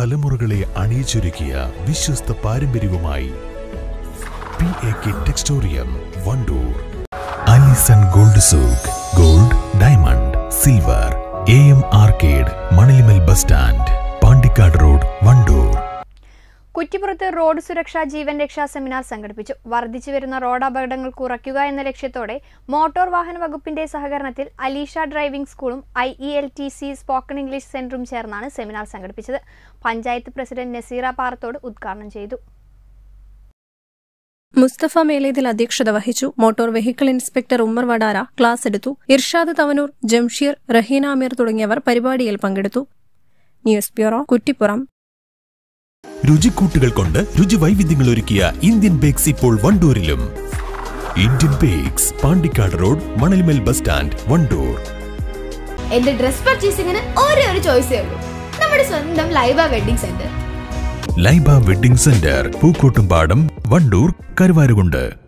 തലമുറകളെ അണിയിച്ചൊരുക്കിയ വിശ്വസ്ത പാരമ്പര്യവുമായി P A K Textorium Wandoor Alison gold souk gold diamond silver A M arcade Manalimal bus stand Pandikkad road Wandoor കുറ്റിപ്പുറത്ത് റോഡ് സുരക്ഷാ ജീവൻ രക്ഷാ സെമിനാർ സംഘടിപ്പിച്ചു വർദ്ധിച്ചു വരുന്ന റോഡ് അപകടങ്ങൾ കുറയ്ക്കുക എന്ന ലക്ഷ്യത്തോടെ മോട്ടോർ വാഹന വകുപ്പിന്റെ സഹകരണത്തിൽ അലീഷ ഡ്രൈവിംഗ് സ്കൂളും I E L T C spoken English സെന്ററും ചേർന്നാണ് സെമിനാർ സംഘടിപ്പിച്ചത് പഞ്ചായത്ത് പ്രസിഡന്റ് നസീറ പാറത്തോട് ഉദ്ഘാടനം ചെയ്തു മുസ്തഫ മേലേതിൽ അധ്യക്ഷത വഹിച്ചു motor vehicle inspector Ummer Vadara class എടുത്തു ഇർഷാദ് തവനൂർ ജംഷീർ റഹീന അമീർ തുടങ്ങിയവർ പരിപാടിയിൽ പങ്കെടുത്തു ന്യൂസ് ബ്യൂറോ കുറ്റിപ്പുറം രുചിക്കൂട്ടുകൾ കൊണ്ട് രുചി വൈവിധ്യങ്ങൾ ഒരുക്കിയ ഇന്ത്യൻ ബേക്സ് ഇപ്പോൾ വണ്ടൂരിലും Indian bakes Pandikkad road Manalimal bus stand Wandoor എന്റെ ഡ്രസ് പർച്ചേസിംഗിന് ഒരേ ഒരു ചോയ്സേ ഉള്ളൂ നമ്മുടെ സ്വന്തം Laiba wedding centre Laiba wedding centre Pookkottumpadam Wandoor Karuvarakundu